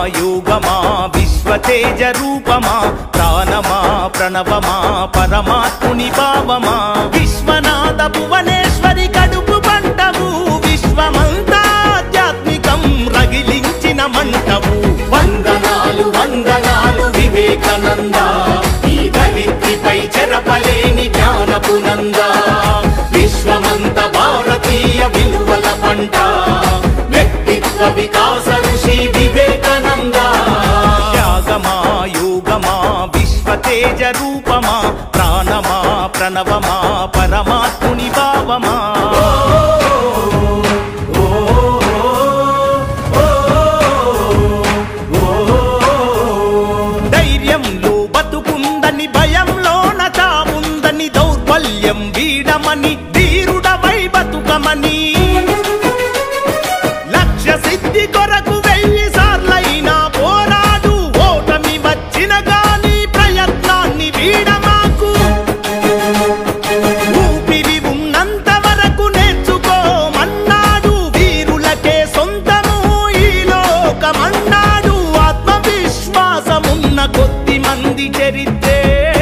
యోగమా విశ్వతేజ రూపమా ప్రాణమా ప్రణవమా పరమాత్ముని భావమా విశ్వనాథ భువనేశ్వరి కడుపు పంటవు విశ్వమంతా ఆధ్యాత్మికం రగిలించిన మంటవు వందనాలు వందనాలు వివేకానంద ఈ దళిత్రిపై చెరపలేని జ్ఞానపు నంద విశ్వమంత భారతీయ విలువల పంట వ్యక్తిత్వ వికాస ఋషి వివేకానంద త్యాగమా యోగమా విశ్వతేజ రూపమా ప్రాణమా ప్రణవమా పరమాత్ముని భావమా ధైర్యంలో బతుకుందని భయంలోన చావుందని దౌర్బల్యం వీడమని ధీరుడవై బతుకమని లక్ష్య సిద్ధి కొరకు వెయ్యి సార్లైనా పోరాడు ఓటమి వచ్చిన గాని ప్రయత్నాన్ని వీడమాకు ఊపిరి ఉన్నంత వరకు నేర్చుకోమన్నాడు వీరులకే సొంతము ఈ లోకమన్నాడు ఆత్మవిశ్వాసమున్న కొద్ది మంది చరిత్రే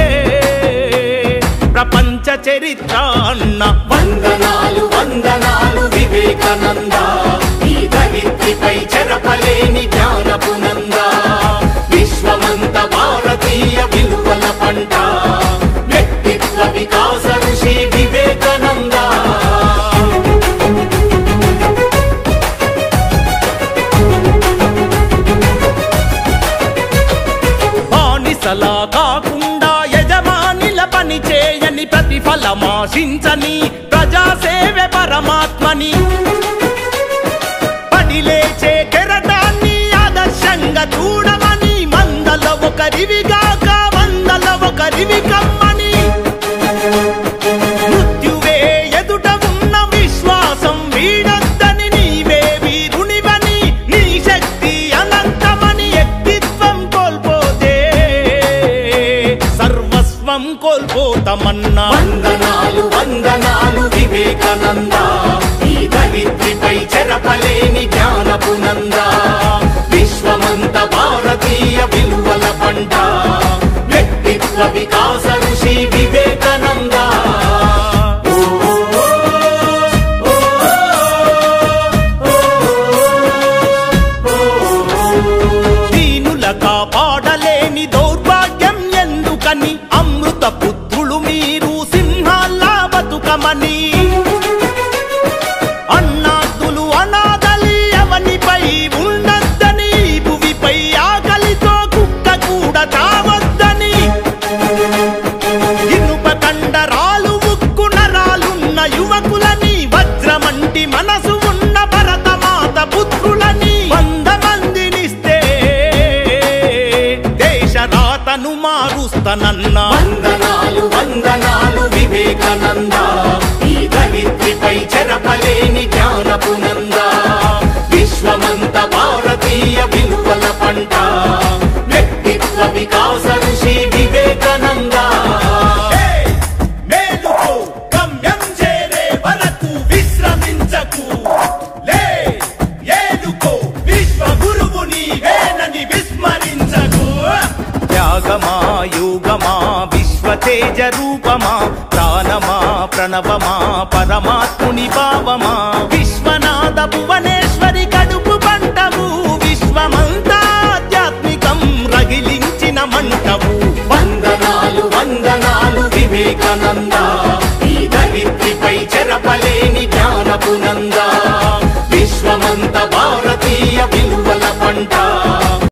ప్రపంచ చరిత్ర అన్న వందనాలు వందనాలు వివేకానంద ఈ దళిత్రిపై చెరపలేని జ్ఞానపు నంద విశ్వమంత భారతీయ విలువల పంట వ్యక్తిత్వ వికాస ఋషి వివేకానంద బానిసలా కాకుండా యజమానిల పని చేయని ప్రతిఫలమాశించని ప్రజాసేవే పరమాత్మని పడి లేచే కెరటాన్ని ఆదర్శంగా చూడమని మందల ఒకరివిగాక వందల ఒకరివి కమ్మని మృత్యువే ఎదుట ఉన్న విశ్వాసం వీడొద్దని నీవే వీరునివని నీ శక్తి అనంతమని వ్యక్తిత్వం కోల్పోతే సర్వస్వం కోల్పోతామన్నా వందనాలు వందనాలు వివేకానంద ఈ దళిత్రిపై చెరపలేని జ్ఞానపు నంద విశ్వమంత భారతీయ విలువల పంట వ్యక్తిత్వ వికాస ఋషి వివేకానంద దీనుల కాపాడలేని దౌర్భాగ్యం ఎందుకని అమృత పుత్రులు మీరు సింహాల్లా బతుకమని అన్నాదులు అనాథలి అవనిపై ఉండద్దని భువిపై ఆకలితో కుక్క కూడా చావద్దని ఇనుప కండరాలు ఉక్కు నరాలున్న యువకులని వజ్రమంటి మనసు ఉన్న భరతమాత పుత్రులని వంద మందినిస్తే దేశ రాతను మారుస్తానన్నా వందనాలు వందనాలు వివేకానంద ఈ దళిత్రిపై చెరపలేని జ్ఞానపు నంద విశ్వమంత భారతీయ విలువల పంట వ్యక్తిత్వ వికాస ఋషి వివేకానంద మేలుకో గమ్యం చేరే వరకు విశ్రమించకు లే ఏలుకో విశ్వ గురువు నీవేనని విస్మరించకు త్యాగమా యోగమా విశ్వతేజ రూపమా ప్రాణమా ప్రణవమా పరమాత్ముని భావమా విశ్వనాథ భువనేశ్వరి కడుపు పంటవు విశ్వమంతా ఆధ్యాత్మికం రగిలించిన మంటవు వందనాలు వందనాలు వివేకానంద